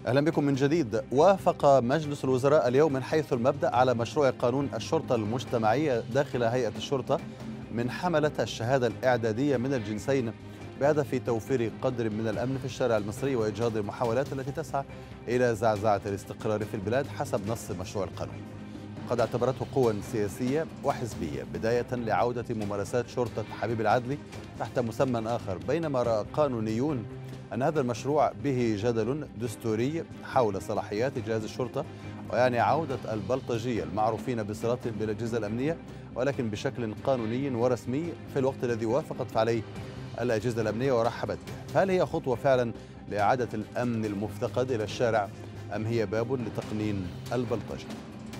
اهلا بكم من جديد وافق مجلس الوزراء اليوم من حيث المبدا على مشروع قانون الشرطه المجتمعيه داخل هيئه الشرطه من حمله الشهاده الاعداديه من الجنسين بهدف توفير قدر من الامن في الشارع المصري واجهاض المحاولات التي تسعى الى زعزعه الاستقرار في البلاد حسب نص مشروع القانون. قد اعتبرته قوى سياسيه وحزبيه بدايه لعوده ممارسات شرطه حبيب العدلي تحت مسمى اخر بينما راى قانونيون أن هذا المشروع به جدل دستوري حول صلاحيات جهاز الشرطة ويعني عودة البلطجية المعروفين بصلاتهم بالأجهزة الأمنية ولكن بشكل قانوني ورسمي في الوقت الذي وافقت عليه الأجهزة الأمنية ورحبت به فهل هي خطوة فعلا لإعادة الأمن المفتقد إلى الشارع أم هي باب لتقنين البلطجة؟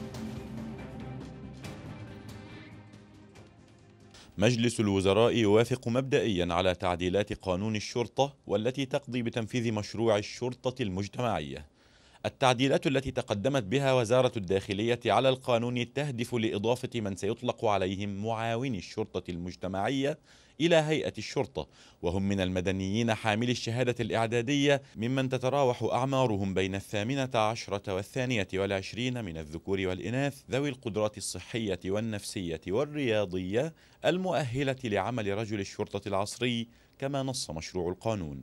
مجلس الوزراء يوافق مبدئيا على تعديلات قانون الشرطة والتي تقضي بتنفيذ مشروع الشرطة المجتمعية. التعديلات التي تقدمت بها وزارة الداخلية على القانون تهدف لإضافة من سيطلق عليهم معاوني الشرطة المجتمعية إلى هيئة الشرطة وهم من المدنيين حاملي الشهادة الإعدادية ممن تتراوح أعمارهم بين الثامنة عشرة والثانية والعشرين من الذكور والإناث ذوي القدرات الصحية والنفسية والرياضية المؤهلة لعمل رجل الشرطة العصري كما نص مشروع القانون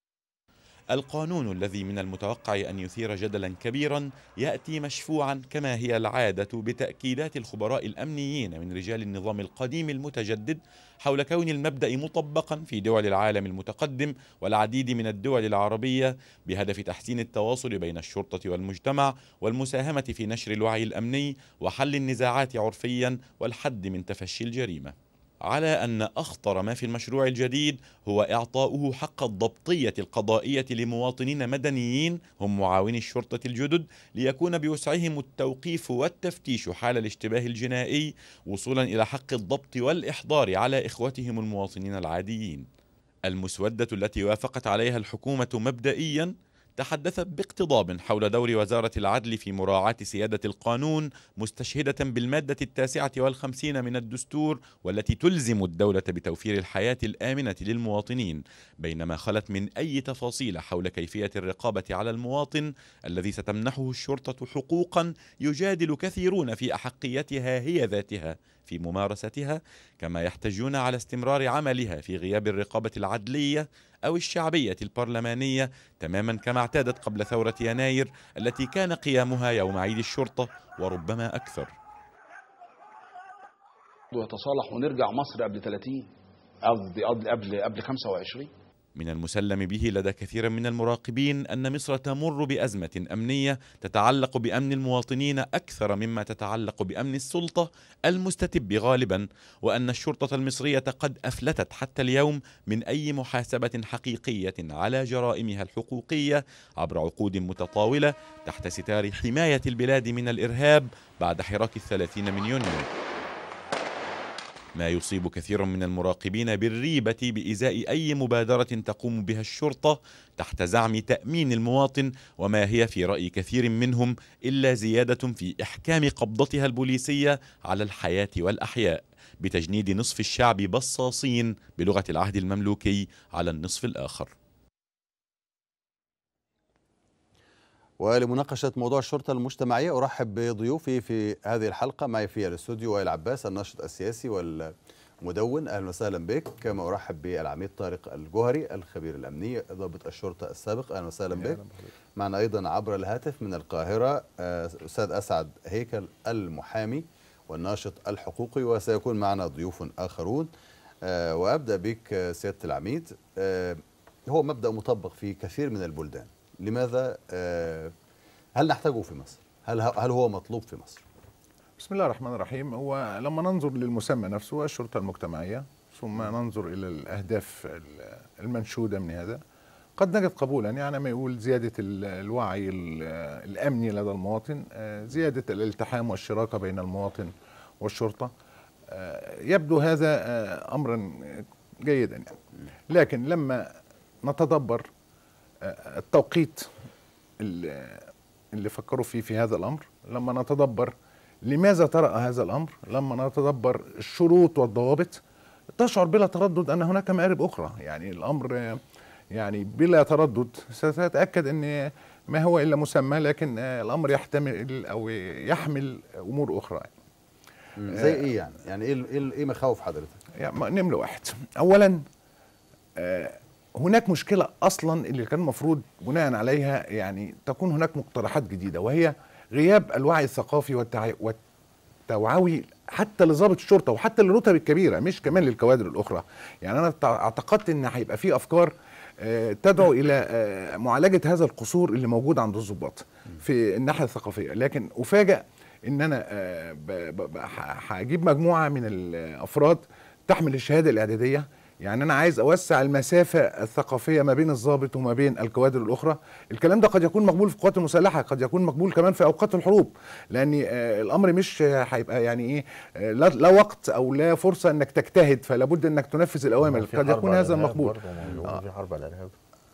القانون الذي من المتوقع أن يثير جدلا كبيرا يأتي مشفوعا كما هي العادة بتأكيدات الخبراء الأمنيين من رجال النظام القديم المتجدد حول كون المبدأ مطبقا في دول العالم المتقدم والعديد من الدول العربية بهدف تحسين التواصل بين الشرطة والمجتمع والمساهمة في نشر الوعي الأمني وحل النزاعات عرفيا والحد من تفشي الجريمة على أن أخطر ما في المشروع الجديد هو إعطاؤه حق الضبطية القضائية لمواطنين مدنيين هم معاوني الشرطة الجدد ليكون بوسعهم التوقيف والتفتيش حال الاشتباه الجنائي وصولا إلى حق الضبط والإحضار على إخوتهم المواطنين العاديين المسودة التي وافقت عليها الحكومة مبدئيا تحدثت باقتضاب حول دور وزارة العدل في مراعاة سيادة القانون مستشهدة بالمادة التاسعة والخمسين من الدستور والتي تلزم الدولة بتوفير الحياة الآمنة للمواطنين بينما خلت من أي تفاصيل حول كيفية الرقابة على المواطن الذي ستمنحه الشرطة حقوقا يجادل كثيرون في أحقيتها هي ذاتها في ممارستها كما يحتجون على استمرار عملها في غياب الرقابة العدلية أو الشعبية البرلمانية تماما كما اعتادت قبل ثورة يناير التي كان قيامها يوم عيد الشرطة وربما أكثر ويتصالح ونرجع مصر قبل 30 قصدي قبل قبل قبل 25 من المسلم به لدى كثير من المراقبين ان مصر تمر بازمه امنيه تتعلق بامن المواطنين اكثر مما تتعلق بامن السلطه المستتب غالبا وان الشرطه المصريه قد افلتت حتى اليوم من اي محاسبه حقيقيه على جرائمها الحقوقيه عبر عقود متطاوله تحت ستار حمايه البلاد من الارهاب بعد حراك الثلاثين من يونيو ما يصيب كثيرا من المراقبين بالريبة بإزاء أي مبادرة تقوم بها الشرطة تحت زعم تأمين المواطن وما هي في رأي كثير منهم إلا زيادة في إحكام قبضتها البوليسية على الحياة والأحياء بتجنيد نصف الشعب بصاصين بلغة العهد المملوكي على النصف الآخر ولمناقشة موضوع الشرطة المجتمعية أرحب بضيوفي في هذه الحلقة معي في الاستوديو وائل عباس الناشط السياسي والمدون أهلا وسهلا بك كما أرحب بالعميد طارق الجوهري الخبير الأمني ضابط الشرطة السابق أهلا وسهلا بك معنا أيضا عبر الهاتف من القاهرة أستاذ أسعد هيكل المحامي والناشط الحقوقي وسيكون معنا ضيوف آخرون وأبدأ بك سيادة العميد هو مبدأ مطبق في كثير من البلدان لماذا هل نحتاجه في مصر؟ هل هل هو مطلوب في مصر؟ بسم الله الرحمن الرحيم هو لما ننظر للمسمى نفسه الشرطة المجتمعية ثم ننظر إلى الأهداف المنشودة من هذا قد نجد قبولا يعني ما يقول زيادة الوعي الأمني لدى المواطن زيادة الالتحام والشراكة بين المواطن والشرطة يبدو هذا أمرا جيدا يعني لكن لما نتدبر التوقيت اللي فكروا فيه في هذا الامر لما نتدبر لماذا طرأ هذا الامر لما نتدبر الشروط والضوابط تشعر بلا تردد ان هناك مآرب اخرى يعني الامر يعني بلا تردد ستتاكد ان ما هو الا مسمى لكن آه، الامر يحتمل او يحمل امور اخرى مم. زي ايه يعني يعني ايه ايه ايه مخاوف حضرتك يعني م- نمرة واحد أولا آه، هناك مشكلة أصلا اللي كان المفروض بناء عليها يعني تكون هناك مقترحات جديدة وهي غياب الوعي الثقافي والتع... والتوعوي حتى لضابط الشرطة وحتى للرتب الكبيرة مش كمان للكوادر الأخرى يعني أنا تع- اعتقدت إن هيبقى في أفكار آه، تدعو إلى آه، معالجة هذا القصور اللي موجود عند الضباط في الناحية الثقافية لكن أفاجأ ان انا آه، ب- ب- ب- ح- هجيب مجموعه من الافراد تحمل الشهاده الاعداديه يعني انا عايز اوسع المسافه الثقافيه ما بين الضابط وما بين الكوادر الاخرى الكلام ده قد يكون مقبول في القوات المسلحه قد يكون مقبول كمان في اوقات الحروب لان آه، الامر مش آه، هيبقى يعني ايه آه، لا لا وقت او لا فرصه انك تجتهد فلا بد انك تنفذ الاوامر في قد حرب يكون على هذا الإرهاب مقبول برضه، ما بيقولوا في حرب على الارهاب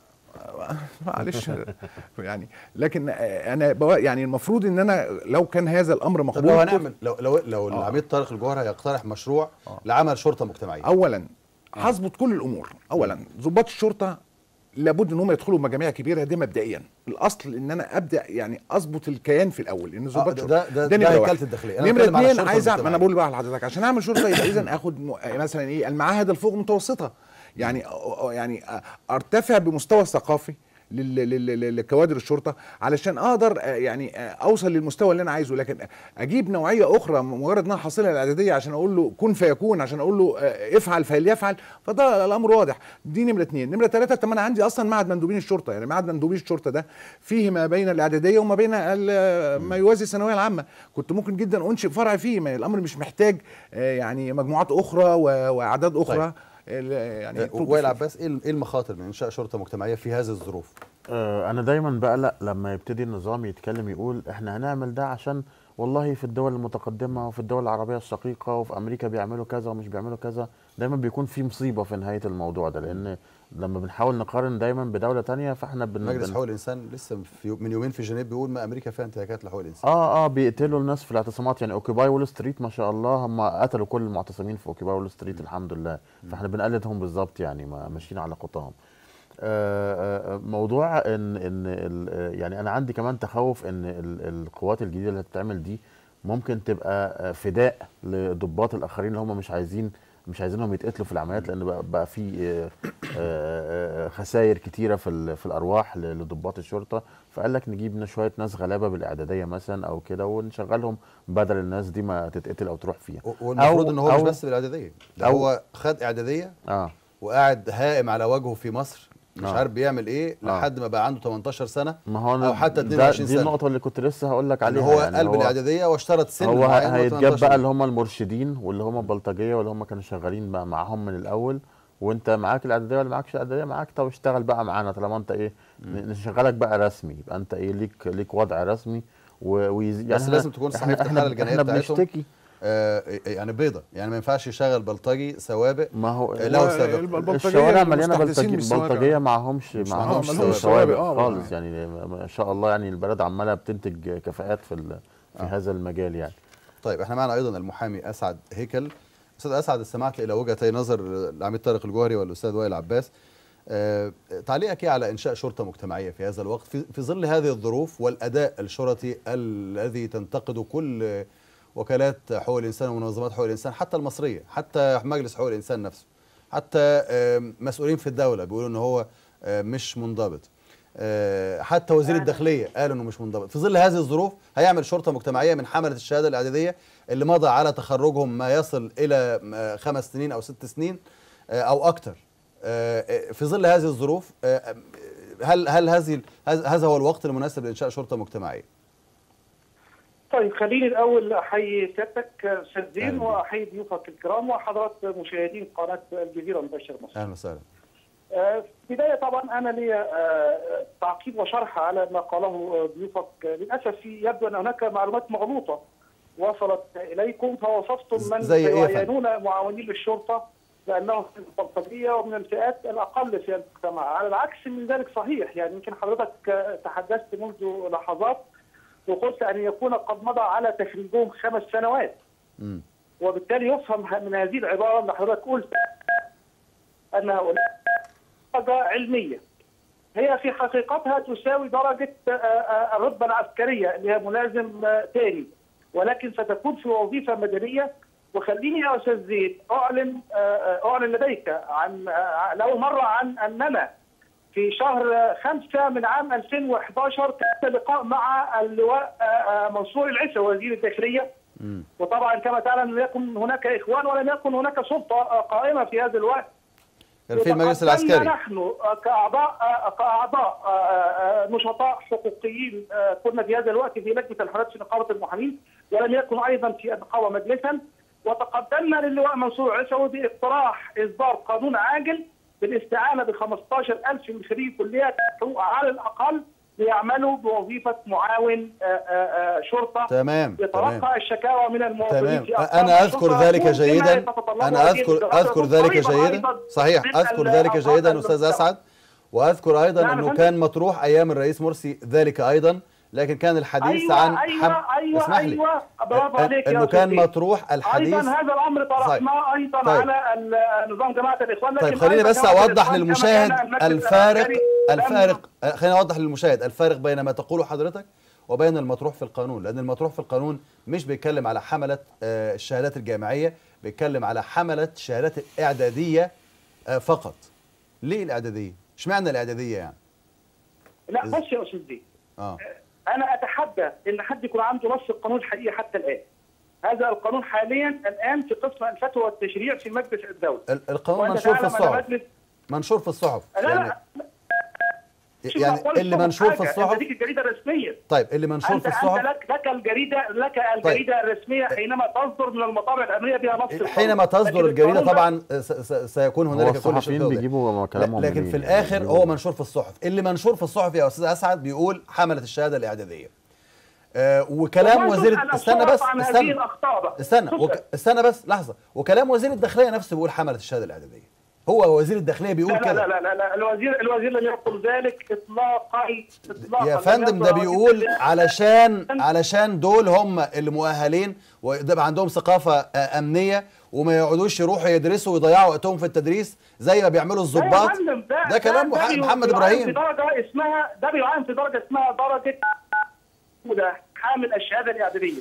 معلش يعني لكن آه، انا بوا- يعني المفروض ان انا لو كان هذا الامر طب مقبول لو كنت- هنعمل لو لو لو العميد طارق الجوهري يقترح مشروع لعمل شرطه مجتمعيه اولا هظبط كل الامور اولا ضباط الشرطه لابد ان هم يدخلوا مجاميع كبيره دي مبدئيا الاصل ان انا ابدا يعني اظبط الكيان في الاول ان آه، ضباط ده- شرطة. ده- ده- ده نمرة هيكلة واحد. الداخلية. أنا نمره بتكلم على اثنين الشرطة عايز أعمل- ما انا المجتمعية. بقول بقى لحضرتك عشان اعمل شرطه يبقى اذا اخد م- مثلا ايه المعاهد الفوق متوسطه يعني يعني ارتفع بمستوى الثقافي لل- لل- لل- لكوادر الشرطه علشان اقدر آه، يعني آه، اوصل للمستوى اللي انا عايزه لكن اجيب نوعيه اخرى مجرد انها حاصله الاعداديه عشان اقول له كن فيكون عشان اقول له آه، افعل فليفعل فده الامر واضح دي نمره اثنين نمره ثلاثه طب ما انا عندي اصلا معهد مندوبين الشرطه يعني معهد مندوبين الشرطه ده فيه ما بين الاعداديه وما بين ال- ما يوازي الثانويه العامه كنت ممكن جدا انشئ فرع فيه ما الامر مش محتاج آه، يعني مجموعات اخرى و- واعداد اخرى طيب. ال- يعني آه، وائل عباس ايه ايه المخاطر من انشاء شرطه مجتمعيه في هذه الظروف آه، انا دايما بقلق لما يبتدي النظام يتكلم يقول احنا هنعمل ده عشان والله في الدول المتقدمه وفي الدول العربيه الشقيقه وفي امريكا بيعملوا كذا ومش بيعملوا كذا دايما بيكون في مصيبه في نهايه الموضوع ده لان لما بنحاول نقارن دايما بدوله تانية فاحنا بن مجلس بن- حقوق الانسان لسه في يو- من يومين في جنيف بيقول ما امريكا فيها انتهاكات لحقوق الانسان اه اه بيقتلوا الناس في الاعتصامات يعني اوكيباي وول ستريت ما شاء الله هم قتلوا كل المعتصمين في اوكيباي وول ستريت الحمد لله فاحنا بنقلدهم بالظبط يعني ما ماشيين على خطاهم آه، آه، موضوع ان ان ال- آه، يعني انا عندي كمان تخوف ان ال- القوات الجديده اللي هتتعمل دي ممكن تبقى آه، فداء لضباط الاخرين اللي هم مش عايزين مش عايزينهم يتقتلوا في العمليات لان بقى, بقى في آه، آه، آه، خسائر كتيره في ال- في الارواح ل- لضباط الشرطه فقال لك نجيب لنا شويه ناس غلابه بالاعداديه مثلا او كده ونشغلهم بدل الناس دي ما تتقتل او تروح فيها و- والمفروض أو- ان هو مش أو- بس بالاعداديه ده أو- هو خد اعداديه اه وقاعد هائم على وجهه في مصر مش آه. عارف بيعمل ايه آه. لحد ما بقى عنده 18 سنه ما هو أنا أو حتى ده- 22 دي سنة. النقطه اللي كنت لسه هقول لك ان عليها هو يعني قلب هو الاعداديه واشترط سن هو معين هيتجاب 18 بقى اللي هم المرشدين واللي هم البلطجيه واللي هم كانوا شغالين بقى معاهم من الاول وانت معاك الاعداديه ولا معاكش الاعداديه معاك طب اشتغل بقى معانا طالما انت ايه ن- نشغلك بقى رسمي يبقى انت ايه ليك ليك وضع رسمي و- ويز... يعني بس لازم تكون صحيفة الحالة الجنائية احنا بتاعتهم بنشتكي آه يعني بيضه يعني ما ينفعش يشغل بلطجي سوابق ما هو آه، له سبب البلطجية الشوارع مليانه المستحدثين بلطجي بالسوابق. بلطجيه معهمش مش معهمش معهمش سوابق سوابق، آه، خالص يعني. يعني ما- ما شاء الله يعني البلد عماله بتنتج كفاءات في ال... في هذا المجال يعني طيب احنا معنا ايضا المحامي اسعد هيكل استاذ اسعد استمعت الى وجهتي نظر العميد طارق الجوهري والاستاذ وائل عباس آه تعليقك إيه على انشاء شرطه مجتمعيه في هذا الوقت في, في ظل هذه الظروف والاداء الشرطي الذي تنتقده كل آه، وكالات حقوق الانسان ومنظمات حقوق الانسان حتى المصريه حتى مجلس حقوق الانسان نفسه حتى آه، مسؤولين في الدوله بيقولوا ان هو آه، مش منضبط آه، حتى وزير الداخليه قال انه مش منضبط في ظل هذه الظروف هيعمل شرطه مجتمعيه من حمله الشهاده الاعداديه اللي مضى على تخرجهم ما يصل الى آه، خمس سنين او ست سنين آه، او اكثر في ظل هذه الظروف آه، هل هل هذه هذا هذا هو الوقت المناسب لانشاء شرطه مجتمعيه طيب خليني الاول احيي سيادتك استاذ أهلا زين بك. واحيي ضيوفك الكرام وحضرات مشاهدين قناه الجزيره مباشر مصر. اهلا وسهلا آه، في بدايه طبعا انا لي آه، تعقيب وشرح على ما قاله آه، ضيوفك للاسف يبدو ان هناك معلومات مغلوطه وصلت اليكم فوصفتم من زي إيه يا فندم؟ يعينون معاونين للشرطه بانهم من البلطجيه ومن الفئات الاقل في المجتمع، على العكس من ذلك صحيح يعني يمكن حضرتك آه، تحدثت منذ لحظات وقلت ان يكون قد مضى على تخريجهم خمس سنوات مم. وبالتالي يفهم من هذه العباره اللي حضرتك قلت ان هؤلاء درجه علميه هي في حقيقتها تساوي درجه آه، آه، الرتبه العسكريه اللي هي ملازم آه، تاني ولكن ستكون في وظيفه مدنيه وخليني يا استاذ زيد اعلن آه، آه، اعلن لديك عن آه، لاول مره عن اننا في شهر خمسة من عام 2011 كان لقاء مع اللواء آه، آه، منصور العيسى وزير الداخلية وطبعا كما تعلم لم يكن هناك إخوان ولم يكن هناك سلطة آه، قائمة في هذا الوقت كان في المجلس وتقدمنا العسكري نحن آه، كأعضاء آه، كأعضاء آه، آه، نشطاء حقوقيين آه، كنا في هذا الوقت في لجنة الحريات في نقابة المحامين ولم يكن أيضا في النقابة مجلسا وتقدمنا للواء منصور عيسوي باقتراح إصدار قانون عاجل بالاستعانة ب 15000 من خريج كليات الحقوق على الأقل ليعملوا بوظيفة معاون آه، آه، آه، شرطة تمام تمام يتلقى الشكاوى من المواطنين تمام في أقسام انا اذكر الشرطة ذلك بما جيدا يتطلبه انا هذه اذكر الإجراءات اذكر ذلك المضطربة جيدا أيضاً صحيح من اذكر ال- ذلك أفراد جيدا استاذ المجتمع. اسعد واذكر ايضا نعم يا انه فندم. كان مطروح ايام الرئيس مرسي ذلك ايضا لكن كان الحديث أيوة عن أيوة أيوة اسمح لي أيوة برافو عليك يا انه أستاذ كان زيد. مطروح الحديث ايضا هذا الامر طرحناه ايضا طيب. على ال- نظام جماعه الاخوان لكن طيب خليني أيضاً بس جماعة اوضح الإخوان كما للمشاهد كان المجلس الفارق العسكري لم- الفارق آه، خليني اوضح للمشاهد الفارق بين ما تقوله حضرتك وبين المطروح في القانون لان المطروح في القانون مش بيتكلم على حمله آه، الشهادات الجامعيه بيتكلم على حمله الشهادات الاعداديه آه، فقط ليه الاعداديه اشمعنى الاعداديه يعني لا بص يا استاذ زيد اه انا اتحدى ان حد يكون عنده نص القانون الحقيقي حتى الان هذا القانون حاليا الان في قسم الفتوى والتشريع في مجلس الدوله ال- القانون وأنت منشور في تعلم أن الصحف مجلس منشور في الصحف لا يعني لا شوف يعني أقول اللي لكم منشور في حاجة، الصحف أنت ديك الجريده الرسميه طيب اللي منشور انت في انت الصحف لك لك الجريده لك الجريده الرسميه حينما تصدر من المطابع الامنيه بها نص القانون. حينما تصدر لكن الجريده القانون طبعا س- س- سيكون هو هنالك كل شيء الصحفيين واضح. بيجيبوا كلامهم لكن منين في يعني؟ الاخر بيجيبوا- هو منشور في الصحف اللي منشور في الصحف يا استاذ اسعد بيقول حمله الشهاده الاعداديه آه وكلام وما وزير تسأل استنى الصحف بس عن هذه استنى الأخطاء بقى. استنى تسأل. وك... استنى بس لحظه وكلام وزير الداخليه نفسه بيقول حمله الشهاده الاعداديه هو وزير الداخليه بيقول لا لا كده لا لا لا الوزير الوزير لم يقل ذلك اطلاقا اطلاقا يا لم فندم ده يقل بيقول وزير علشان علشان دول هم اللي مؤهلين وده عندهم ثقافه آه، امنيه وما يقعدوش يروحوا يدرسوا ويضيعوا وقتهم في التدريس زي ما بيعملوا لا يا الضباط فندم، ده كلام مح- بي- محمد بيعين ابراهيم في درجه اسمها ده بيعين في درجه اسمها درجه وده حامل الشهاده الاعداديه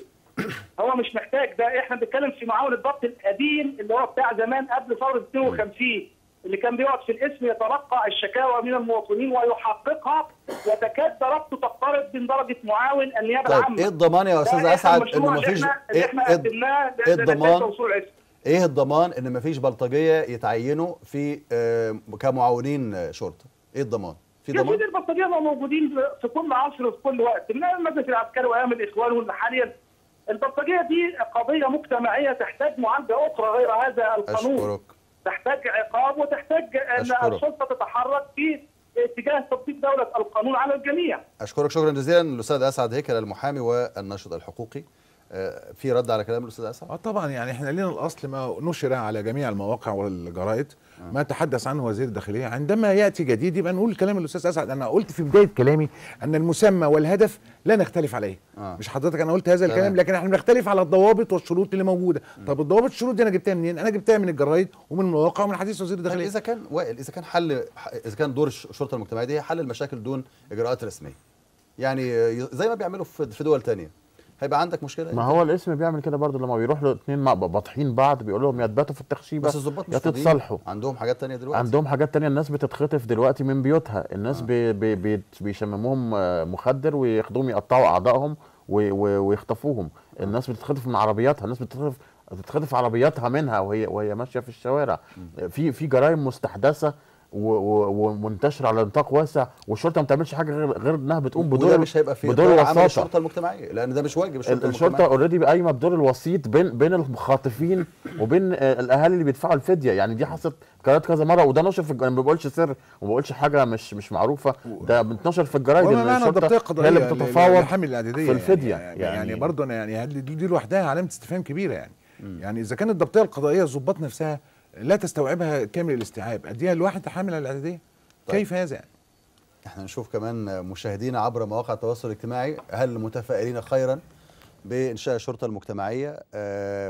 هو مش محتاج ده احنا بنتكلم في معاون الضبط القديم اللي هو بتاع زمان قبل ثوره 52 اللي كان بيقعد في الاسم يتلقى الشكاوى من المواطنين ويحققها وتكاد درجته تقترب من درجه معاون النيابه طيب العامه ايه الضمان يا ده استاذ إحنا اسعد المشروع انه اللي مفيش احنا اللي ايه احنا إيه- قدمناه إيه لنتائج الضمان؟ توصول الاسم ايه الضمان ان مفيش بلطجيه يتعينوا في آه، كمعاونين آه، شرطه ايه الضمان في يا ضمان سيدي البلطجيه هم موجودين في كل عصر وفي كل وقت من ايام المجلس العسكري وايام الاخوان وحاليا البلطجيه دي قضيه مجتمعيه تحتاج معالجه اخرى غير هذا القانون اشكرك تحتاج عقاب وتحتاج ان أشكرك. السلطه تتحرك في اتجاه تطبيق دوله القانون على الجميع اشكرك شكرا جزيلا الاستاذ اسعد هيكل المحامي والناشط الحقوقي آه، في رد على كلام الاستاذ اسعد اه طبعا يعني احنا لنا الاصل ما نشر على جميع المواقع والجرائد ما تحدث عنه وزير الداخليه عندما ياتي جديد يبقى نقول كلام الاستاذ اسعد انا قلت في بدايه كلامي ان المسمى والهدف لا نختلف عليه آه. مش حضرتك انا قلت هذا تمام. الكلام لكن احنا بنختلف على الضوابط والشروط اللي موجوده طب الضوابط والشروط دي انا جبتها منين انا جبتها من الجرايد ومن المواقع ومن حديث وزير طيب الداخليه اذا كان وائل اذا كان حل اذا كان دور الش- الشرطه المجتمعيه دي هي حل المشاكل دون اجراءات رسميه يعني آه، زي ما بيعملوا في في دول تانية هيبقى عندك مشكله ما هو الاسم بيعمل كده برضه لما بيروح له اتنين مع- باطحين بعض بيقول لهم يا تباتوا في التخشيبه بس الضباط يا مش فاضيين تتصالحوا عندهم حاجات تانية دلوقتي عندهم حاجات تانية الناس بتتخطف دلوقتي من بيوتها الناس بي بي بي بيشمموهم آه، مخدر وياخدوهم يقطعوا اعضائهم و- و- ويخطفوهم الناس بتتخطف من عربياتها الناس بتتخطف بتتخطف عربياتها منها وهي وهي ماشيه في الشوارع في في جرائم مستحدثه و- و- ومنتشره على نطاق واسع والشرطه ما بتعملش حاجه غير غير انها بتقوم وده بدور مش هيبقى في بدور اطار عمل الوساطه الشرطه المجتمعيه لان ده مش واجب الشرطه, ال- الشرطه المجتمعيه اوريدي قايمه بدور الوسيط بين بين المخاطفين وبين آه، الاهالي اللي بيدفعوا الفديه يعني دي حصلت قرارات كذا مره وده نشر في الج- انا ما بقولش سر وما بقولش حاجه مش مش معروفه ده بتنشر في الجرايد وما ان معنى الشرطه الضبطيه هي القضائيه اللي بتتفاوض لحمل الاعداديه في الفديه يعني, يعني, يعني برضه أنا يعني هل- دي, دي لوحدها علامه استفهام كبيره يعني يعني اذا كانت الضبطيه القضائيه الضباط نفسها لا تستوعبها كامل الاستيعاب اديها لواحد حامل على الاعداديه طيب. كيف هذا يعني احنا نشوف كمان مشاهدينا عبر مواقع التواصل الاجتماعي هل متفائلين خيرا بانشاء الشرطه المجتمعيه آه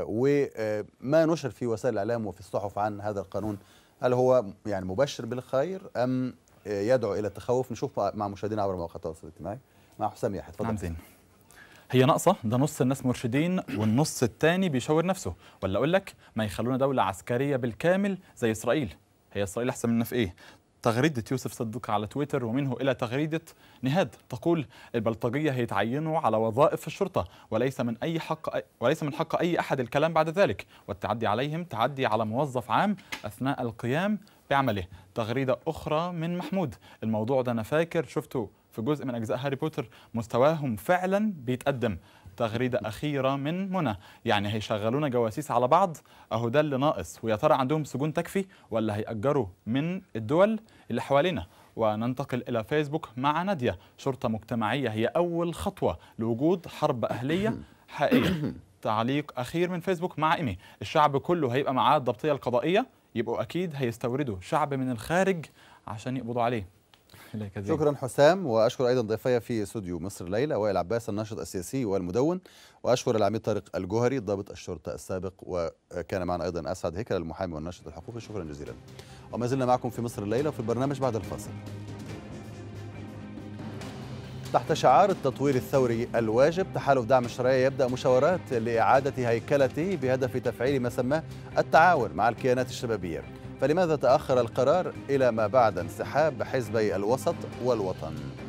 وما نشر في وسائل الاعلام وفي الصحف عن هذا القانون هل هو يعني مبشر بالخير ام يدعو الى التخوف نشوف مع مشاهدينا عبر مواقع التواصل الاجتماعي مع حسام يحيى اتفضل نعم زين هي ناقصة ده نص الناس مرشدين والنص التاني بيشاور نفسه ولا أقول لك ما يخلونا دولة عسكرية بالكامل زي إسرائيل هي إسرائيل أحسن منا في إيه تغريدة يوسف صدق على تويتر ومنه إلى تغريدة نهاد تقول البلطجية هيتعينوا على وظائف في الشرطة وليس من أي حق وليس من حق أي أحد الكلام بعد ذلك والتعدي عليهم تعدي على موظف عام أثناء القيام بعمله تغريدة أخرى من محمود الموضوع ده أنا فاكر شفته في جزء من أجزاء هاري بوتر مستواهم فعلا بيتقدم تغريدة أخيرة من منى يعني هيشغلونا جواسيس على بعض أهو ده اللي ناقص ويا ترى عندهم سجون تكفي ولا هيأجروا من الدول اللي حوالينا وننتقل إلى فيسبوك مع نادية شرطة مجتمعية هي أول خطوة لوجود حرب أهلية حقيقية تعليق أخير من فيسبوك مع إيمي الشعب كله هيبقى معاه الضبطية القضائية يبقوا أكيد هيستوردوا شعب من الخارج عشان يقبضوا عليه إليك زين. شكرا حسام واشكر ايضا ضيفي في استوديو مصر الليله وائل عباس الناشط السياسي والمدون واشكر العميد طارق الجوهري ضابط الشرطه السابق وكان معنا ايضا اسعد هيكل المحامي والناشط الحقوقي شكرا جزيلا وما زلنا معكم في مصر الليله وفي البرنامج بعد الفاصل تحت شعار التطوير الثوري الواجب تحالف دعم الشرعية يبدأ مشاورات لإعادة هيكلته بهدف تفعيل ما سماه التعاون مع الكيانات الشبابية فلماذا تأخر القرار إلى ما بعد انسحاب حزبي الوسط والوطن؟